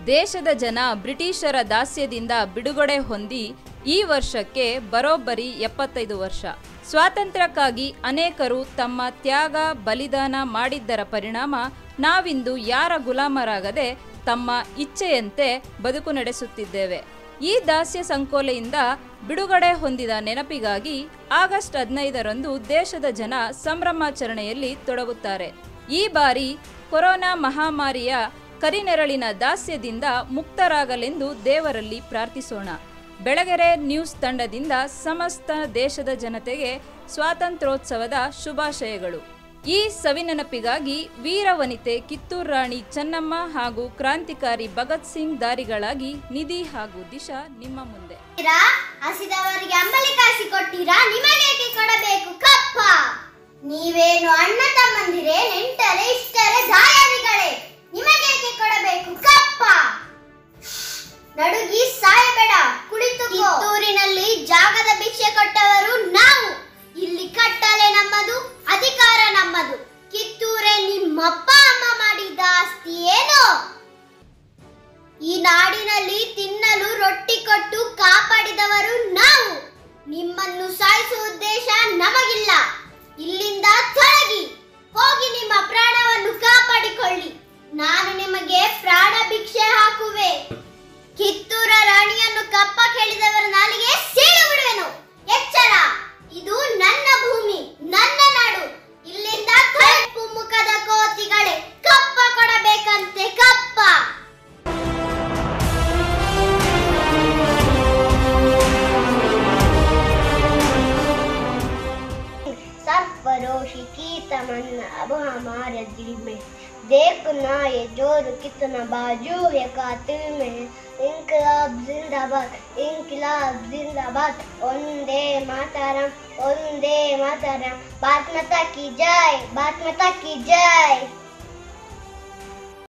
ದೇಶದ ಜನ ಬ್ರಿಟಿಷರ ದಾಸ್ಯದಿಂದ ಬಿಡುಗಡೆ ಹೊಂದಿ ಈ ವರ್ಷಕ್ಕೆ ಬರೋಬ್ಬರಿ ಎಪ್ಪತ್ತೈದು ವರ್ಷ ಸ್ವಾತಂತ್ರ್ಯಕ್ಕಾಗಿ ಅನೇಕರು ತಮ್ಮ ತ್ಯಾಗ ಬಲಿದಾನ ಮಾಡಿದ್ದರ ಪರಿಣಾಮ ನಾವಿಂದು ಯಾರ ಗುಲಾಮರಾಗದೆ ತಮ್ಮ ಇಚ್ಛೆಯಂತೆ ಬದುಕು ನಡೆಸುತ್ತಿದ್ದೇವೆ ಈ ದಾಸ್ಯ ಸಂಕೋಲೆಯಿಂದ ಬಿಡುಗಡೆ ಹೊಂದಿದ ನೆನಪಿಗಾಗಿ ಆಗಸ್ಟ್ ಹದಿನೈದರಂದು ದೇಶದ ಜನ ಸಂಭ್ರಮಾಚರಣೆಯಲ್ಲಿ ತೊಡಗುತ್ತಾರೆ ಈ ಬಾರಿ ಕೊರೋನಾ ಮಹಾಮಾರಿಯ ಕರಿನೆರಳಿನ ದಾಸ್ಯದಿಂದ ಮುಕ್ತರಾಗಲೆಂದು ದೇವರಲ್ಲಿ ಪ್ರಾರ್ಥಿಸೋಣ ಬೆಳಗೆರೆ ನ್ಯೂಸ್ ತಂಡದಿಂದ ಸಮಸ್ತ ದೇಶದ ಜನತೆಗೆ ಸ್ವಾತಂತ್ರ್ಯೋತ್ಸವದ ಶುಭಾಶಯಗಳು ಈ ಸವಿನೆನಪಿಗಾಗಿ ವೀರವನಿತೆ ಕಿತ್ತೂರು ರಾಣಿ ಚೆನ್ನಮ್ಮ ಹಾಗೂ ಕ್ರಾಂತಿಕಾರಿ ಭಗತ್ ಸಿಂಗ್ ದಾರಿಗಳಾಗಿ ನಿಧಿ ಹಾಗೂ ದಿಶಾ ನಿಮ್ಮ ಮುಂದೆ ಕೊಟ್ಟಿರಾ? ಹಸಿದವರಿಗೆ ಅಂಬಲಿ ಕಾಸಿ ಕೊಟ್ಟಿರಾ ನಿಮಗೇಕೆ ಕೊಡಬೇಕು ಕಪ್ಪ ನೀವೇನು ಅಣ್ಣ ತಮ್ಮಂದಿರೇ ನೆಂಟರೆ ಇಷ್ಟರೆ ದಾಯಾದಿಗಳೇ ನಿಮಗೇಕೆ ಕೊಡಬೇಕು ಕಪ್ಪ ನಡುಗಿ ಸಾಯಬೇಡ ಕುಳಿತು ಕಿತ್ತೂರಿನಲ್ಲಿ ಜಾಗದ ಭಿಕ್ಷೆ ಕೊಟ್ಟವರು ನಾವು ಇಲ್ಲಿ ಕಟ್ಟಲೆ ನಮ್ಮದು ಅಧಿಕಾರ ನಮ್ಮದು ಕಿತ್ತೂರೇ ನಿಮ್ಮಪ್ಪ ಅಮ್ಮ ಮಾಡಿದ ಆಸ್ತಿ ಏನು ಈ ನಾಡಿನಲ್ಲಿ ತಿನ್ನಲು ರೊಟ್ಟಿ ಕೊಟ್ಟು ಕಾಪಾಡಿದವರು ನಾವು ನಿಮ್ಮನ್ನು ಸಾಯಿಸುವ ಉದ್ದೇಶ ನಮಗಿಲ್ಲ ಇಲ್ಲಿಂದ ತೊಲಗಿ ಹೋಗಿ ನಿಮ್ಮ ಪ್ರಾಣವನ್ನು ಕಾಪಾಡಿಕೊಳ್ಳಿ ನಾನು ನಿಮಗೆ ಪ್ರಾಣ ಭಿಕ್ಷೆ ಹಾಕುವೆ ಕಿತ್ತೂರ ರಾಣಿಯನ್ನು ಕಪ್ಪ ಕೇಳಿದವರ ನಾಲಿಗೆ ಸೀಳು ಬಿಡುವೆನು ಎಚ್ಚರ ಇದು ನನ್ನ ಭೂಮಿ ನನ್ನ ನಾಡು ಇಲ್ಲಿಂದ ಕಪ್ಪು ಮುಖದ ಕೋತಿಗಳೇ ಕಪ್ಪ ಕೊಡಬೇಕಂತೆ ಕಪ್ಪ सरफरोशी की तमन्ना अब हमारे दिल में देखना ये जोर कितना बाजू है कातिल में इनकलाब जिंदाबाद इनकलाब जिंदाबाद वंदे मातरम वंदे मातरम बात माता की जय बात माता की जय